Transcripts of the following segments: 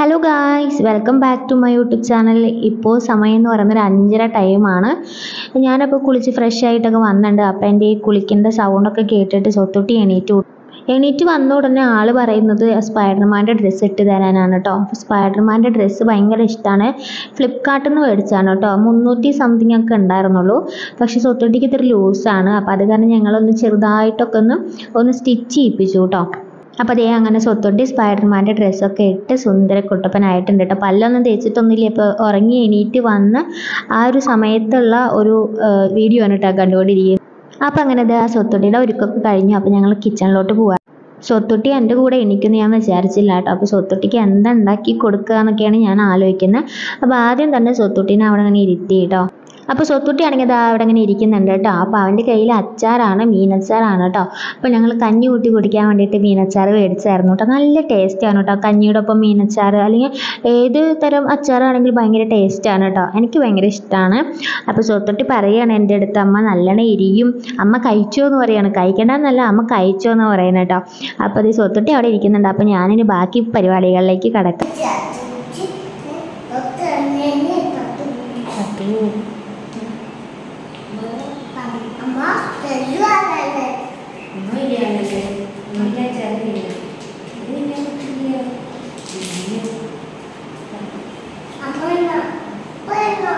Hello guys welcome back to my YouTube channel ഇപ്പോൾ സമയം എന്ന് പറയുന്നത് ഒരു അഞ്ചര ടൈമാണ് ഞാനപ്പോൾ കുളിച്ച് ഫ്രഷ് ആയിട്ടൊക്കെ വന്നിട്ടുണ്ട് അപ്പോൾ എൻ്റെ ഈ കുളിക്കേണ്ട സൗണ്ടൊക്കെ കേട്ടിട്ട് സ്വത്തൊട്ടി എണീറ്റ് വിട്ടു. എണീറ്റ് വന്ന ഉടനെ ആള് പറയുന്നത് സ്പൈഡർമാൻ്റെ ഡ്രസ്സ് ഇട്ട് തരാനാണ് കേട്ടോ അപ്പോൾ സ്പൈഡർമാൻ്റെ ഡ്രസ്സ് ഭയങ്കര ഇഷ്ടമാണ് ഫ്ലിപ്കാർട്ടിൽ നിന്ന് മേടിച്ചാണ് കേട്ടോ മുന്നൂറ്റി സംതിങ് ഒക്കെ ഉണ്ടായിരുന്നുള്ളൂ പക്ഷേ സ്വത്തൊട്ടിക്ക് ഇത്തിരി ലൂസാണ് അപ്പോൾ അത് കാരണം ഞങ്ങളൊന്ന് ചെറുതായിട്ടൊക്കെ ഒന്ന് ഒന്ന് സ്റ്റിച്ച് ചെയ്യിപ്പിച്ചു കേട്ടോ അപ്പോൾ അതേ അങ്ങനെ സ്വത്തൊട്ടി സ്പൈഡർമാൻ്റെ ഡ്രസ്സൊക്കെ ഇട്ട് സുന്ദര കുട്ടപ്പനായിട്ടുണ്ട് കേട്ടോ പല്ലൊന്നും തേച്ചിട്ടൊന്നുമില്ല ഇപ്പോൾ ഉറങ്ങി എണീറ്റ് വന്ന് ആ ഒരു സമയത്തുള്ള ഒരു വീഡിയോ ആണ് കേട്ടോ കണ്ടുകൊണ്ടിരിക്കുന്നത് അപ്പോൾ അങ്ങനെ ഇത് ആ സ്വത്തൊട്ടിയുടെ ഒരുക്കമൊക്കെ കഴിഞ്ഞു അപ്പോൾ ഞങ്ങൾ കിച്ചണിലോട്ട് പോവാം സ്വത്തൊട്ടി എൻ്റെ കൂടെ എണീക്കുമെന്ന് ഞാൻ വിചാരിച്ചില്ല കേട്ടോ അപ്പോൾ സ്വത്തൊട്ടിക്ക് എന്താ ഉണ്ടാക്കി കൊടുക്കുക എന്നൊക്കെയാണ് ഞാൻ ആലോചിക്കുന്നത് അപ്പോൾ ആദ്യം തന്നെ സ്വത്തൊട്ടീനെ അവിടെ അങ്ങനെ ഇരുത്തി കേട്ടോ അപ്പോൾ സ്വത്തുട്ടി ആണെങ്കിൽ ദാ അവിടെ ഇങ്ങനെ ഇരിക്കുന്നുണ്ട് കേട്ടോ അപ്പോൾ അവൻ്റെ കയ്യിൽ അച്ചാറാണ് മീനച്ചാറാണ് കേട്ടോ അപ്പോൾ ഞങ്ങൾ കഞ്ഞി കൂട്ടി കുടിക്കാൻ വേണ്ടിയിട്ട് മീനച്ചാർ മേടിച്ചായിരുന്നു കേട്ടോ നല്ല ടേസ്റ്റാണ് കേട്ടോ കഞ്ഞിയുടെ ഒപ്പം മീനച്ചാർ അല്ലെങ്കിൽ ഏത് തരം അച്ചാറാണെങ്കിലും ഭയങ്കര ടേസ്റ്റാണ് കേട്ടോ എനിക്ക് ഭയങ്കര ഇഷ്ടമാണ് അപ്പോൾ സ്വത്തുട്ടി പറയുകയാണ് എൻ്റെ അടുത്ത് അമ്മ നല്ലോണം എരിയും അമ്മ കഴിച്ചോ എന്ന് പറയാണ് കഴിക്കണ്ടെന്നല്ല അമ്മ കഴിച്ചോ എന്ന് പറയുന്നത് കേട്ടോ അപ്പോൾ അത് സ്വത്തുട്ടി അവിടെ ഇരിക്കുന്നുണ്ട് അപ്പോൾ ഞാനിനി ബാക്കി പരിപാടികളിലേക്ക് കടക്കാം അമ്മ തെരുവാണല്ലേ അമ്മ വേണോ? വേണോ?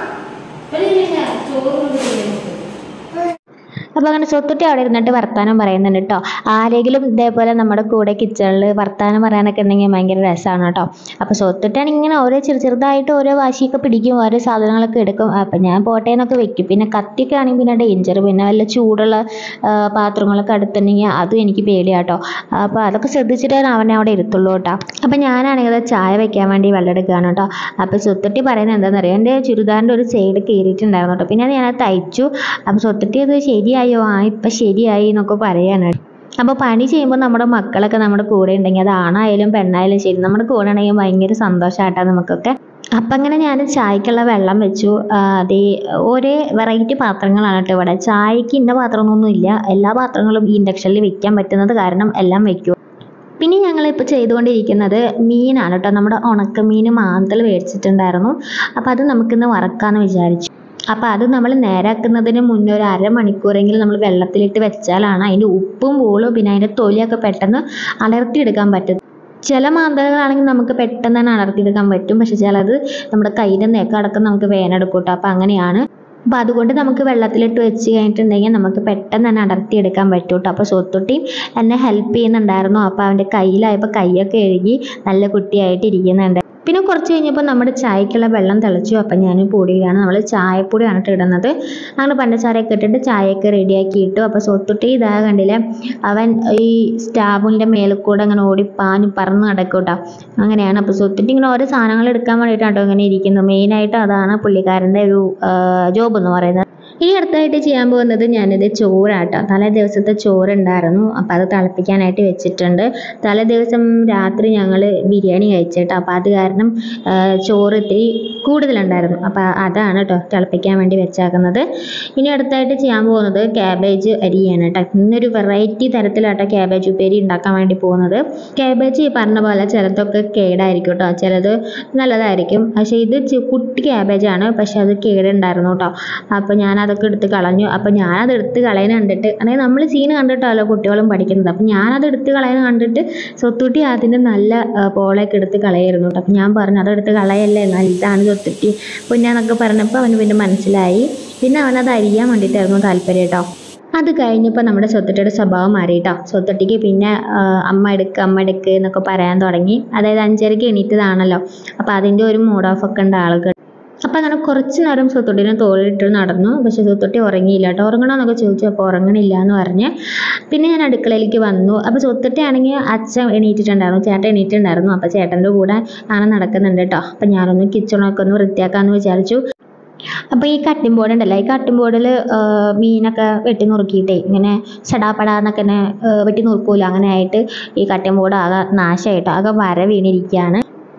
അപ്പോൾ അങ്ങനെ സ്വത്തുട്ടി അവിടെ ഇരുന്നിട്ട് വർത്താനം പറയുന്നുണ്ട് കേട്ടോ ആരെങ്കിലും ഇതേപോലെ നമ്മുടെ കൂടെ കിച്ചണിൽ വർത്താനം പറയാനൊക്കെ ഉണ്ടെങ്കിൽ ഭയങ്കര രസമാണ് കേട്ടോ അപ്പോൾ സ്വത്തുട്ടാണ് ഇങ്ങനെ ഓരോ ചെറു ചെറുതായിട്ട് ഓരോ വാശിയൊക്കെ പിടിക്കും ഓരോ സാധനങ്ങളൊക്കെ എടുക്കും അപ്പം ഞാൻ പോട്ടെ എന്നൊക്കെ വെക്കും പിന്നെ കത്തിയൊക്കെ ആണെങ്കിൽ പിന്നെ ഡേഞ്ചർ പിന്നെ വല്ല ചൂടുള്ള ആ, പാത്രങ്ങളൊക്കെ അടുത്തുണ്ടെങ്കിൽ അതും എനിക്ക് പേടിയാട്ടോ അപ്പോൾ അതൊക്കെ ശ്രദ്ധിച്ചിട്ടാണ് അവനെ അവിടെ ഇരുത്തുള്ളൂ കേട്ടോ അപ്പം ഞാനാണെങ്കിൽ അത് ചായ വെക്കാൻ വേണ്ടി വെള്ളം എടുക്കുകയാണ് കേട്ടോ അപ്പോൾ സ്വത്തുട്ടി പറയുന്നത് എന്താണെന്ന് അറിയാം എൻ്റെ ചുരിദാറിൻ്റെ ഒരു സൈഡ് കീറിയിട്ടുണ്ടായിരുന്നു കേട്ടോ പിന്നെ ഞാനത് തയ്ച്ചു അപ്പോൾ സ്വത്തുട്ടി അത് ശരിയായോ ആ ഇപ്പം ശരിയായി എന്നൊക്കെ പറയാണ് അപ്പോൾ പണി ചെയ്യുമ്പോൾ നമ്മുടെ മക്കളൊക്കെ നമ്മുടെ കൂടെ ഉണ്ടെങ്കിൽ അത് ആണായാലും പെണ്ണായാലും ശരി നമ്മുടെ കൂടെ ഉണ്ടെങ്കിൽ ഭയങ്കര സന്തോഷമായിട്ടാണ് നമുക്കൊക്കെ അപ്പം അങ്ങനെ ഞാൻ ചായക്കുള്ള വെള്ളം വെച്ചു ആ, അതേ ഒരേ വെറൈറ്റി പാത്രങ്ങളാണ് കേട്ടോ ഇവിടെ ചായക്ക് ഇന്ന പാത്രമൊന്നും ഇല്ല എല്ലാ പാത്രങ്ങളും ഈ ഇൻഡക്ഷനിൽ വെക്കാൻ പറ്റുന്നത് കാരണം എല്ലാം വെക്കും പിന്നെ ഞങ്ങൾ ഇപ്പോൾ ചെയ്തുകൊണ്ടിരിക്കുന്നത് മീനാണ് കേട്ടോ നമ്മുടെ ഉണക്കമീൻ മാന്തൽ മേടിച്ചിട്ടുണ്ടായിരുന്നു അപ്പോൾ അത് നമുക്കിന്ന് വറക്കാമെന്ന് വിചാരിച്ചു അപ്പോൾ അത് നമ്മൾ നേരാക്കുന്നതിന് മുന്നേ ഒരു അരമണിക്കൂറെങ്കിലും നമ്മൾ വെള്ളത്തിലിട്ട് വെച്ചാലാണ് അതിൻ്റെ ഉപ്പും പൂളും പിന്നെ അതിൻ്റെ തൊലിയൊക്കെ പെട്ടെന്ന് അലർത്തിയെടുക്കാൻ പറ്റും ചില മാന്തലുകളാണെങ്കിൽ നമുക്ക് പെട്ടെന്ന് തന്നെ അടർത്തിയെടുക്കാൻ പറ്റും പക്ഷെ ചിലത് നമ്മുടെ കയ്യിൻ്റെ നെക്ക അടക്കം നമുക്ക് വേനെടുക്കും കേട്ടോ അപ്പോൾ അങ്ങനെയാണ് അപ്പോൾ അതുകൊണ്ട് നമുക്ക് വെള്ളത്തിലിട്ട് വെച്ച് കഴിഞ്ഞിട്ടുണ്ടെങ്കിൽ നമുക്ക് പെട്ടെന്ന് തന്നെ അടർത്തിയെടുക്കാൻ പറ്റും കേട്ടോ അപ്പോൾ സ്വത്തൊട്ടി എന്നെ ഹെൽപ്പ് ചെയ്യുന്നുണ്ടായിരുന്നു അപ്പോൾ അവൻ്റെ കയ്യിലായപ്പോൾ കൈയൊക്കെ എഴുകി നല്ല കുട്ടിയായിട്ട് ഇരിക്കുന്നുണ്ട് പിന്നെ കുറച്ച് കഴിഞ്ഞപ്പോൾ നമ്മുടെ ചായക്കുള്ള വെള്ളം തിളച്ചു അപ്പം ഞാൻ പൊടിയിലാണ് നമ്മൾ ചായപ്പൊടിയാണ് കേട്ടോ ഇടുന്നത് അങ്ങനെ പഞ്ചസാരയൊക്കെ ഇട്ടിട്ട് ചായയൊക്കെ റെഡിയാക്കി ഇട്ടു അപ്പോൾ സ്വത്തുട്ടി ഇതാ കണ്ടില്ലേ അവൻ ഈ സ്റ്റാബിൻ്റെ മേലെ കൂടെ അങ്ങനെ ഓടി പാഞ്ഞ് പറന്ന് നടക്കും കേട്ടോ അങ്ങനെയാണ് അപ്പോൾ സ്വത്തുട്ടി ഇങ്ങനെ ഓരോ സാധനങ്ങൾ എടുക്കാൻ വേണ്ടിയിട്ടാണ് കേട്ടോ ഇങ്ങനെ ഇരിക്കുന്നത് മെയിനായിട്ട് അതാണ് പുള്ളിക്കാരൻ്റെ ഒരു ജോബ് എന്ന് പറയുന്നത് ഈ അടുത്തായിട്ട് ചെയ്യാൻ പോകുന്നത് ഞാനിത് ചോറാട്ടോ തലേ ദിവസത്തെ ചോറുണ്ടായിരുന്നു അപ്പോൾ അത് തിളപ്പിക്കാനായിട്ട് വെച്ചിട്ടുണ്ട് തലേ ദിവസം രാത്രി ഞങ്ങൾ ബിരിയാണി കഴിച്ചിട്ടോ അപ്പോൾ അത് കാരണം ആ, ചോറ് ഇത്തിരി കൂടുതലുണ്ടായിരുന്നു അപ്പോൾ അതാണ് കേട്ടോ തിളപ്പിക്കാൻ വേണ്ടി വെച്ചേക്കുന്നത് ഇനി അടുത്തായിട്ട് ചെയ്യാൻ പോകുന്നത് ക്യാബേജ് അരിയാണ് കേട്ടോ ഇന്നൊരു വെറൈറ്റി തരത്തിലാട്ടോ ക്യാബേജ് ഉപ്പേരി ഉണ്ടാക്കാൻ വേണ്ടി പോകുന്നത് ക്യാബേജ് ഈ പറഞ്ഞ പോലെ ചിലതൊക്കെ കേടായിരിക്കും കേട്ടോ ചിലത് നല്ലതായിരിക്കും പക്ഷേ ഇത് ചി- കുട്ടി ക്യാബേജാണ് പക്ഷെ അത് കേടുണ്ടായിരുന്നു കേട്ടോ അപ്പോൾ ഞാൻ അതൊക്കെ എടുത്ത് കളഞ്ഞു അപ്പോൾ ഞാനത് എടുത്ത് കളയുന്ന കണ്ടിട്ട് അതായത് നമ്മൾ സീന് കണ്ടിട്ടാണല്ലോ കുട്ടികളും പഠിക്കുന്നത് അപ്പോൾ ഞാനത് എടുത്ത് കളയുന്ന കണ്ടിട്ട് സ്വത്തുട്ടി അതിൻ്റെ നല്ല ആ, പോളയൊക്കെ എടുത്ത് കളയായിരുന്നു കേട്ടോ അപ്പോൾ ഞാൻ പറഞ്ഞു അതെടുത്ത് കളയല്ലേ എന്നാൽ ഇതാണ് സ്വത്തുട്ടി പൊന്നാന്നൊക്കെ പറഞ്ഞപ്പോൾ അവന് പിന്നെ മനസ്സിലായി പിന്നെ അവനത് അരിയാൻ വേണ്ടിയിട്ടായിരുന്നു താല്പര്യം കേട്ടോ അത് കഴിഞ്ഞപ്പോൾ നമ്മുടെ സ്വത്തുട്ടിയുടെ സ്വഭാവം മാറി കേട്ടോ സ്വത്തുട്ടിക്ക് പിന്നെ ആ, അമ്മ എടുക്ക് അമ്മ എടുക്ക് എന്നൊക്കെ പറയാൻ തുടങ്ങി അതായത് അഞ്ചരയ്ക്ക് എണീറ്റതാണല്ലോ അപ്പോൾ അതിൻ്റെ ഒരു മൂഡ് ഓഫ് ഒക്കെ ഉണ്ട് ആൾക്ക് അപ്പോൾ അങ്ങനെ കുറച്ച് നേരം സ്വത്തുട്ടിനെ തോളിലിട്ട് നടന്നു പക്ഷെ സ്വത്തുട്ടി ഉറങ്ങിയില്ല കേട്ടോ ഉറങ്ങണമെന്നൊക്കെ ചോദിച്ചു അപ്പോൾ ഉറങ്ങണില്ല എന്ന് പറഞ്ഞ് പിന്നെ ഞാൻ അടുക്കളയിലേക്ക് വന്നു അപ്പോൾ സ്വത്തുട്ടി ആണെങ്കിൽ അച്ഛൻ എണീറ്റിട്ടുണ്ടായിരുന്നു ചേട്ടൻ എണീറ്റിട്ടുണ്ടായിരുന്നു അപ്പോൾ ചേട്ടൻ്റെ കൂടെ അങ്ങനെ നടക്കുന്നുണ്ട് കേട്ടോ അപ്പോൾ ഞാനൊന്ന് കിച്ചണൊക്കെ ഒന്ന് വൃത്തിയാക്കാമെന്ന് വിചാരിച്ചു അപ്പോൾ ഈ കട്ടിംഗ് ബോർഡ് ഉണ്ടല്ലോ ഈ കട്ടിംഗ് ബോർഡിൽ മീനൊക്കെ വെട്ടി നുറുക്കിയിട്ടേ ഇങ്ങനെ ചടാപ്പടാന്നൊക്കെ ഇങ്ങനെ ആ, വെട്ടി നുറുക്കൂല അങ്ങനെ ആയിട്ട് ഈ കട്ടിംഗ് ബോർഡ് ആകെ നാശമായിട്ട് ആകെ വര വീണിരിക്കുകയാണ്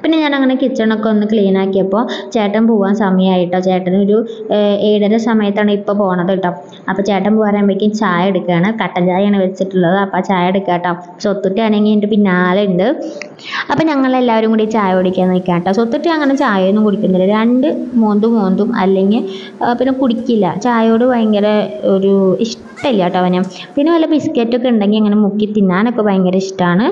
പിന്നെ ഞാൻ അങ്ങനെ കിച്ചണൊക്കെ ഒന്ന് ക്ലീൻ ആക്കിയപ്പോൾ ചേട്ടൻ പോകാൻ സമയമായിട്ടോ ചേട്ടൻ ഒരു ഏഹ്, ഏഴര സമയത്താണ് ഇപ്പോൾ പോണത് കേട്ടോ അപ്പോൾ ചേട്ടൻ പോരാകുമ്പോഴേക്കും ചായ എടുക്കുകയാണ് കട്ടൻ ചായയാണ് വെച്ചിട്ടുള്ളത് അപ്പോൾ ആ ചായ എടുക്കുക കേട്ടോ സ്വത്തുട്ടി ആണെങ്കിൽ എൻ്റെ പിന്നാലെ ഉണ്ട് അപ്പോൾ ഞങ്ങളെല്ലാവരും കൂടി ചായ കുടിക്കാൻ നിൽക്കാം കേട്ടോ സ്വത്തുട്ടി അങ്ങനെ ചായയൊന്നും കുടിക്കുന്നില്ല രണ്ട് മോന്തും മോന്തും അല്ലെങ്കിൽ ആ, പിന്നെ കുടിക്കില്ല ചായയോട് ഭയങ്കര ഒരു ഇഷ്ടമില്ല കേട്ടോ അവന് പിന്നെ വല്ല ബിസ്ക്കറ്റൊക്കെ ഉണ്ടെങ്കിൽ അങ്ങനെ മുക്കി തിന്നാനൊക്കെ ഭയങ്കര ഇഷ്ടമാണ്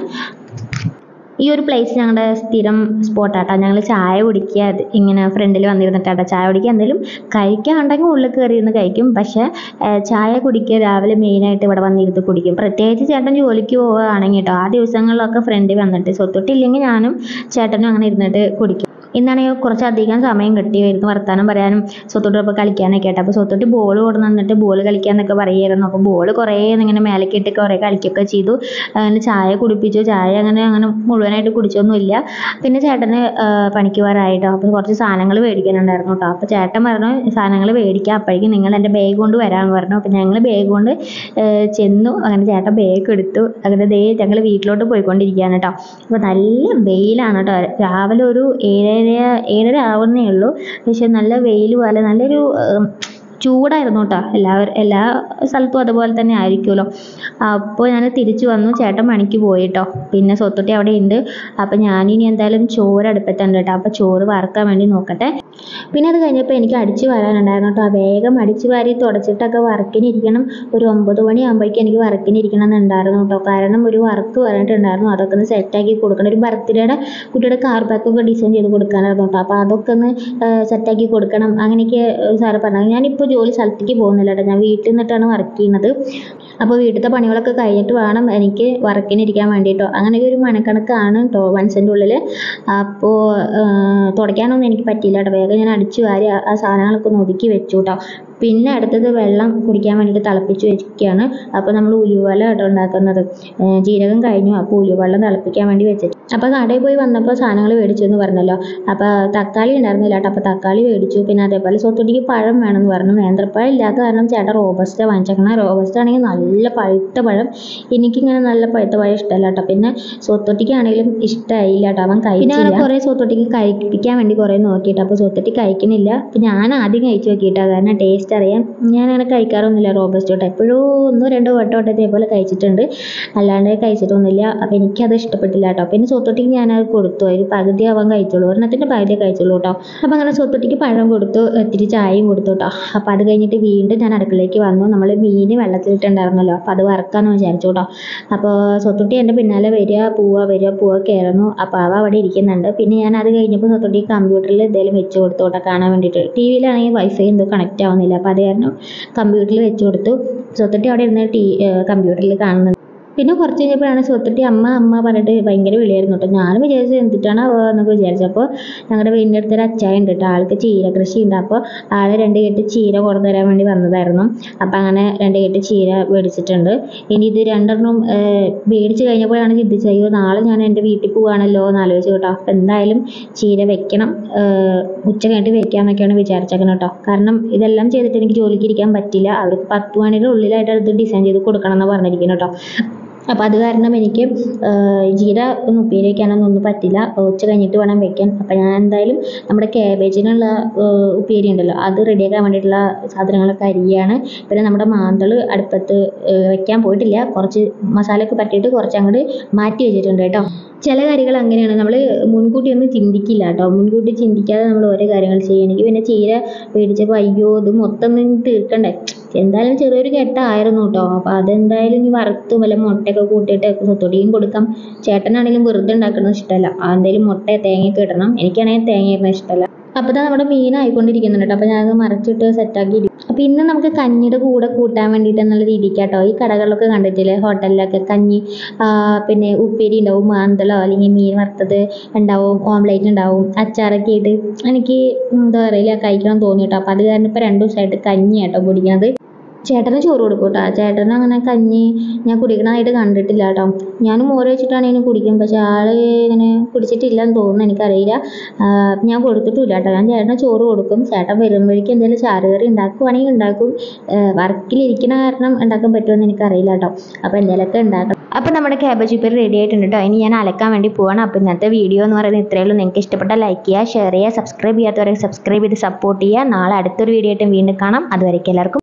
ഈ ഒരു പ്ലേസ് ഞങ്ങളുടെ സ്ഥിരം സ്പോട്ടാട്ടോ ഞങ്ങൾ ചായ കുടിക്കുക അത് ഇങ്ങനെ ഫ്രണ്ടിൽ വന്നിരുന്നിട്ടാട്ടോ ചായ കുടിക്കുക എന്തെങ്കിലും കഴിക്കാനുണ്ടെങ്കിൽ ഉള്ളിൽ കയറി ഇരുന്ന് കഴിക്കും പക്ഷേ ഏഹ്, ചായ കുടിക്കുക രാവിലെ മെയിനായിട്ട് ഇവിടെ വന്നിരുന്ന് കുടിക്കും പ്രത്യേകിച്ച് ചേട്ടൻ ജോലിക്ക് പോവുകയാണെങ്കിൽ കേട്ടോ ആ ദിവസങ്ങളിലൊക്കെ ഫ്രണ്ടിൽ വന്നിട്ട് സ്വത്തൊട്ടില്ലെങ്കിൽ ഞാനും ചേട്ടനും അങ്ങനെ ഇരുന്നിട്ട് കുടിക്കും ഇന്നാണെങ്കിൽ കുറച്ചധികം സമയം കിട്ടിയായിരുന്നു വർത്താനം പറയാനും സ്വത്തോട്ടൊപ്പം കളിക്കാനൊക്കെ ആയിട്ട് അപ്പോൾ സ്വത്തോട്ടി ബോൾ കൊണ്ടു വന്നിട്ട് ബോൾ കളിക്കാന്നൊക്കെ പറയുമായിരുന്നു അപ്പോൾ ബോൾ കുറേ ഇങ്ങനെ മേലേക്ക് ഇട്ട് കുറേ കളിക്കുകയൊക്കെ ചെയ്തു അങ്ങനെ ചായ കുടിപ്പിച്ചു ചായ അങ്ങനെ അങ്ങനെ മുഴുവനായിട്ട് കുടിച്ചൊന്നുമില്ല പിന്നെ ചേട്ടന് ആ, പണിക്ക് പോകാറായിട്ടോ അപ്പോൾ കുറച്ച് സാധനങ്ങൾ മേടിക്കാനുണ്ടായിരുന്നു കേട്ടോ അപ്പോൾ ചേട്ടൻ പറഞ്ഞു സാധനങ്ങൾ മേടിക്കാം അപ്പോഴേക്കും നിങ്ങൾ എൻ്റെ ബാഗ് കൊണ്ട് വരാമെന്ന് പറഞ്ഞു അപ്പോൾ ഞങ്ങൾ ബാഗ് കൊണ്ട് ആ, ചെന്നു അങ്ങനെ ചേട്ടൻ ബാഗ് എടുത്തു അങ്ങനെ ദേ ഞങ്ങൾ വീട്ടിലോട്ട് പോയിക്കൊണ്ടിരിക്കുകയാണ് കേട്ടോ അപ്പോൾ നല്ല വെയിലാണ് കേട്ടോ രാവിലെ ഒരു ഏഴര ഏഴര ആവുന്നേ ഉള്ളൂ പക്ഷെ നല്ല വെയിൽ പോലെ നല്ലൊരു ഉം, ചൂടായിരുന്നു കേട്ടോ എല്ലാവരും എല്ലാ സ്ഥലത്തും അതുപോലെ തന്നെ ആയിരിക്കുമല്ലോ അപ്പോൾ ഞാൻ തിരിച്ചു വന്നു ചേട്ടൻ പണിക്ക് പോയി കേട്ടോ പിന്നെ സ്വത്തുട്ടി അവിടെ ഉണ്ട് അപ്പോൾ ഞാനിനി എന്തായാലും ചോറ് അടുപ്പത്തുണ്ട് കേട്ടോ അപ്പോൾ ചോറ് വറുക്കാൻ വേണ്ടി നോക്കട്ടെ പിന്നെ അത് കഴിഞ്ഞപ്പോൾ എനിക്ക് അടിച്ചു വാരാനുണ്ടായിരുന്നു കേട്ടോ വേഗം അടിച്ചു വാരി തുടച്ചിട്ടൊക്കെ വർക്കിനിരിക്കണം ഒരു ഒമ്പത് മണിയാകുമ്പോഴേക്കും എനിക്ക് വർക്കിനിരിക്കണം എന്നുണ്ടായിരുന്നു കേട്ടോ കാരണം ഒരു വർക്ക് പറഞ്ഞിട്ടുണ്ടായിരുന്നു അതൊക്കെ ഒന്ന് സെറ്റാക്കി കൊടുക്കണം ഒരു ബർത്ത്ഡേയുടെ കുട്ടിയുടെ കാർ പാക്കൊക്കെ ഡിസൈൻ ചെയ്ത് കൊടുക്കാനായിരുന്നു കേട്ടോ അപ്പോൾ അതൊക്കെ ഒന്ന് സെറ്റാക്കി കൊടുക്കണം അങ്ങനെയൊക്കെ സാറ് പറഞ്ഞത് ഞാനിപ്പോൾ ജോലി സ്ഥലത്തേക്ക് പോകുന്നില്ല കേട്ടോ ഞാൻ വീട്ടിൽ നിന്നിട്ടാണ് വർക്ക് ചെയ്യുന്നത് അപ്പോൾ വീട്ടിലത്തെ പണികളൊക്കെ കഴിഞ്ഞിട്ട് വേണം എനിക്ക് വർക്കിന് ഇരിക്കാൻ വേണ്ടിയിട്ടോ അങ്ങനെയൊക്കെ ഒരു മനക്കണക്കാണ് കേട്ടോ മനസ്സിൻ്റെ ഉള്ളിൽ അപ്പോൾ തുടയ്ക്കാനൊന്നും എനിക്ക് പറ്റിയില്ല കേട്ടോ വേഗം ഞാൻ അടിച്ചു വാരി ആ ആ സാധനങ്ങളൊക്കെ ഒന്ന് ഒതുക്കി വെച്ചു കേട്ടോ പിന്നെ അടുത്തത് വെള്ളം കുടിക്കാൻ വേണ്ടിയിട്ട് തിളപ്പിച്ച് വെക്കുകയാണ് അപ്പോൾ നമ്മൾ ഉലുവല കേട്ടോ ഉണ്ടാക്കുന്നത് ഏഹ് ജീരകം കഴിഞ്ഞു അപ്പോൾ ഉലുവെള്ളം തിളപ്പിക്കാൻ വേണ്ടി വെച്ചിട്ട് അപ്പോൾ കടയിൽ പോയി വന്നപ്പോൾ സാധനങ്ങൾ മേടിച്ചു എന്ന് പറഞ്ഞല്ലോ അപ്പോൾ തക്കാളി ഉണ്ടായിരുന്നില്ല കേട്ടോ അപ്പോൾ തക്കാളി മേടിച്ചു പിന്നെ അതേപോലെ സ്വത്തുട്ടിക്ക് പഴം വേണമെന്ന് പറഞ്ഞു നേന്ത്രപ്പഴം ഇല്ലാത്ത കാരണം ചേട്ടൻ റോബസ്റ്റ വാങ്ങിച്ചേക്കണം റോബസ്റ്റ ആണെങ്കിൽ നല്ല പഴുത്ത പഴം എനിക്കിങ്ങനെ നല്ല പഴുത്ത പഴം ഇഷ്ടമല്ല കേട്ടോ പിന്നെ സ്വത്തൊട്ടിക്കാണെങ്കിലും ഇഷ്ടമായില്ല കേട്ടോ അവൻ കഴിച്ചില്ല പിന്നെ കുറേ സ്വത്തൊട്ടിക്ക് കഴിപ്പിക്കാൻ വേണ്ടി കുറേ നോക്കിയിട്ട് അപ്പോൾ സ്വത്തൊട്ടി കഴിക്കുന്നില്ല അപ്പോൾ ഞാൻ ആദ്യം കഴിച്ചു നോക്കിയിട്ടാ കാരണം ടേസ്റ്റ് അറിയാൻ ഞാൻ അങ്ങനെ കഴിക്കാറൊന്നുമില്ല റോബസ്റ്റ് തൊട്ട് എപ്പോഴും ഒന്നോ രണ്ടോ വട്ടം വട്ടം ഇതേപോലെ കഴിച്ചിട്ടുണ്ട് അല്ലാണ്ട് കഴിച്ചിട്ടൊന്നുമില്ല അപ്പോൾ എനിക്കത് ഇഷ്ടപ്പെട്ടില്ല കേട്ടോ പിന്നെ സ്വത്തൊട്ടിക്ക് ഞാനത് കൊടുത്തു ഒരു പകുതി അവൻ കഴിച്ചോളൂ ഒരെണ്ണത്തിൻ്റെ പകുതി കഴിച്ചോളൂ കേട്ടോ അപ്പോൾ അങ്ങനെ സ്വത്തൊട്ടിക്ക് പഴം കൊടുത്തു ഇത്തിരി ചായയും കൊടുത്തു കേട്ടോ അപ്പോൾ അത് കഴിഞ്ഞിട്ട് വീണ്ടും ഞാൻ അടുക്കളയിലേക്ക് വന്നു നമ്മൾ മീൻ വെള്ളത്തിലിട്ടുണ്ടായിരുന്നല്ലോ അപ്പോൾ അത് വറുക്കാമെന്ന് വിചാരിച്ചു കേട്ടോ അപ്പോൾ സ്വത്തുട്ടി എൻ്റെ പിന്നാലെ വരിക പോവുക വരിക പോവുക കയറുന്നു അപ്പോൾ അവ അവിടെ ഇരിക്കുന്നുണ്ട് പിന്നെ ഞാൻ അത് കഴിഞ്ഞപ്പോൾ സ്വത്തുട്ടി കമ്പ്യൂട്ടറിൽ എന്തെങ്കിലും വെച്ച് കൊടുത്തു കേട്ടോ കാണാൻ വേണ്ടിയിട്ട് ടി വിയിലാണെങ്കിൽ വൈഫൈ എന്തോ കണക്റ്റ് ആവുന്നില്ല അപ്പോൾ അത് കാരണം കമ്പ്യൂട്ടറിൽ വെച്ച് കൊടുത്തു സ്വത്തുട്ടി അവിടെ ഇരുന്ന് ടി കമ്പ്യൂട്ടറിൽ കാണുന്നുണ്ട് പിന്നെ കുറച്ച് കഴിഞ്ഞപ്പോഴാണ് സ്വത്തുട്ടി അമ്മ അമ്മ പറഞ്ഞിട്ട് ഭയങ്കര വിളിയായിരുന്നു കേട്ടോ ഞാനും വിചാരിച്ചു എന്തിട്ടാണ് എന്നൊക്കെ വിചാരിച്ചു അപ്പോൾ ഞങ്ങളുടെ വീടിൻ്റെ അടുത്തൊരു അച്ചായ ഉണ്ട് കേട്ടോ ആൾക്ക് ചീര കൃഷി ഉണ്ട് അപ്പോൾ ആൾ രണ്ട് കെട്ട് ചീര കൊണ്ടു തരാൻ വേണ്ടി വന്നതായിരുന്നു അപ്പം അങ്ങനെ രണ്ട് കെട്ട് ചീര മേടിച്ചിട്ടുണ്ട് ഇനി ഇത് രണ്ടെണ്ണം ഏഹ്, മേടിച്ച് കഴിഞ്ഞപ്പോഴാണ് ചിന്തിച്ചത് അയ്യോ നാളെ ഞാൻ എൻ്റെ വീട്ടിൽ പോവുകയാണല്ലോ എന്ന് ആലോചിച്ചു കേട്ടോ അപ്പം എന്തായാലും ചീര വെക്കണം ഏഹ്, ഉച്ച കഴിഞ്ഞിട്ട് വെക്കാമെന്നൊക്കെയാണ് വിചാരിച്ചേക്കണം കേട്ടോ കാരണം ഇതെല്ലാം ചെയ്തിട്ട് എനിക്ക് ജോലിക്ക് ഇരിക്കാൻ പറ്റില്ല അവർക്ക് പത്ത് മണിയുടെ ഉള്ളിലായിട്ട് അത് ഡിസൈൻ ചെയ്ത് കൊടുക്കണം എന്ന് പറഞ്ഞിരിക്കുന്നു കേട്ടോ അപ്പോൾ അത് കാരണം എനിക്ക് ആഹ് ജീര ഒന്ന് ഉപ്പേരി വെക്കാനൊന്നും ഒന്നും പറ്റില്ല ഉച്ച കഴിഞ്ഞിട്ട് വേണം വെക്കാൻ അപ്പോൾ ഞാൻ എന്തായാലും നമ്മുടെ ക്യാബേജിനുള്ള ആഹ് ഉപ്പേരി ഉണ്ടല്ലോ അത് റെഡിയാക്കാൻ വേണ്ടിയിട്ടുള്ള സാധനങ്ങളൊക്കെ അരിയാണ് പിന്നെ നമ്മുടെ മാന്തൾ അടുപ്പത്ത് ആഹ് വെക്കാൻ പോയിട്ടില്ല കുറച്ച് മസാലയൊക്കെ പറ്റിയിട്ട് കുറച്ച് അങ്ങോട്ട് മാറ്റി വെച്ചിട്ടുണ്ട് കേട്ടോ ചില കാര്യങ്ങൾ അങ്ങനെയാണ് നമ്മൾ മുൻകൂട്ടി ഒന്നും ചിന്തിക്കില്ല കേട്ടോ മുൻകൂട്ടി ചിന്തിക്കാതെ നമ്മൾ ഓരോ കാര്യങ്ങൾ ചെയ്യും എനിക്ക് പിന്നെ ചീര മേടിച്ചപ്പോൾ അയ്യോ ഇത് മൊത്തം ഒന്ന് തീർക്കണ്ടേ എന്തായാലും ചെറിയൊരു കെട്ടായിരുന്നു കേട്ടോ അപ്പോൾ അതെന്തായാലും ഇനി വറുത്തും വല്ല മുട്ടയൊക്കെ കൂട്ടിയിട്ട് സ്വത്തൊടിയും കൊടുക്കാം ചേട്ടനാണെങ്കിലും വെറുതെ ഉണ്ടാക്കുന്നത് ഇഷ്ടമല്ല എന്തെങ്കിലും മുട്ട തേങ്ങയൊക്കെ ഇടണം എനിക്കാണെങ്കിൽ തേങ്ങ ഇടുന്നത് ഇഷ്ടമല്ല അപ്പോൾ ദാ നമ്മുടെ മീൻ ആയിക്കൊണ്ടിരിക്കുന്നുണ്ട് കേട്ടോ അപ്പോൾ ഞാനത് മറിച്ചിട്ട് സെറ്റാക്കി അപ്പോൾ ഇന്ന് നമുക്ക് കഞ്ഞിയുടെ കൂടെ കൂട്ടാൻ വേണ്ടിയിട്ട് എന്നുള്ള രീതിക്ക് കേട്ടോ ഈ കടകളിലൊക്കെ കണ്ടിട്ടില്ലേ ഹോട്ടലിലൊക്കെ കഞ്ഞി ആ, പിന്നെ ഉപ്പേരി ഉണ്ടാവും മാന്തളോ അല്ലെങ്കിൽ മീൻ വറുത്തത് ഉണ്ടാവും ഓംലേറ്റ് ഉണ്ടാവും അച്ചാറൊക്കെ ആയിട്ട് എനിക്ക് എന്താ പറയില്ല കഴിക്കണം തോന്നി കേട്ടോ അപ്പോൾ അത് കാരണം ഇപ്പോൾ രണ്ട് ദിവസമായിട്ട് കഞ്ഞി കേട്ടോ കുടിക്കുന്നത് ചേട്ടന് ചോറ് കൊടുക്കും കേട്ടോ ചേട്ടൻ അങ്ങനെ കഞ്ഞി ഞാൻ കുടിക്കണതായിട്ട് കണ്ടിട്ടില്ല കേട്ടോ ഞാനും മോര് വെച്ചിട്ടാണെങ്കിലും കുടിക്കും പക്ഷെ ആള് ഇങ്ങനെ കുടിച്ചിട്ടില്ലെന്ന് തോന്നുന്നു എനിക്കറിയില്ല ആ, ഞാൻ കൊടുത്തിട്ടില്ല കേട്ടോ ഞാൻ ചേട്ടന് ചോറ് കൊടുക്കും ചേട്ടൻ വരുമ്പോഴേക്കും എന്തെങ്കിലും ചാറുകറി ഉണ്ടാക്കുവാണെങ്കിൽ ഉണ്ടാക്കും വർക്കിലിരിക്കുന്ന കാരണം ഉണ്ടാക്കാൻ പറ്റുമെന്ന് എനിക്കറിയില്ല കേട്ടോ അപ്പോൾ എന്തെങ്കിലുമൊക്കെ ഉണ്ടാക്കണം അപ്പോൾ നമ്മുടെ ക്യാബേജ് ഉപ്പേരി റെഡി ആയിട്ടുണ്ട് കേട്ടോ ഇനി ഞാൻ അലക്കാൻ വേണ്ടി പോവാണ് അപ്പോൾ ഇന്നത്തെ വീഡിയോ എന്ന് പറയുന്നത് ഇത്രയേ ഉള്ളൂ നിങ്ങൾക്ക് ഇഷ്ടപ്പെട്ടാൽ ലൈക്ക് ചെയ്യുക ഷെയർ ചെയ്യുക സബ്സ്ക്രൈബ് ചെയ്യാത്തവരെ സബ്സ്ക്രൈബ് ചെയ്ത് സപ്പോർട്ട് ചെയ്യുക നാളെ അടുത്തൊരു വീഡിയോ ആയിട്ട് വീണ്ടും കാണാം അതുവരേക്കും എല്ലാവർക്കും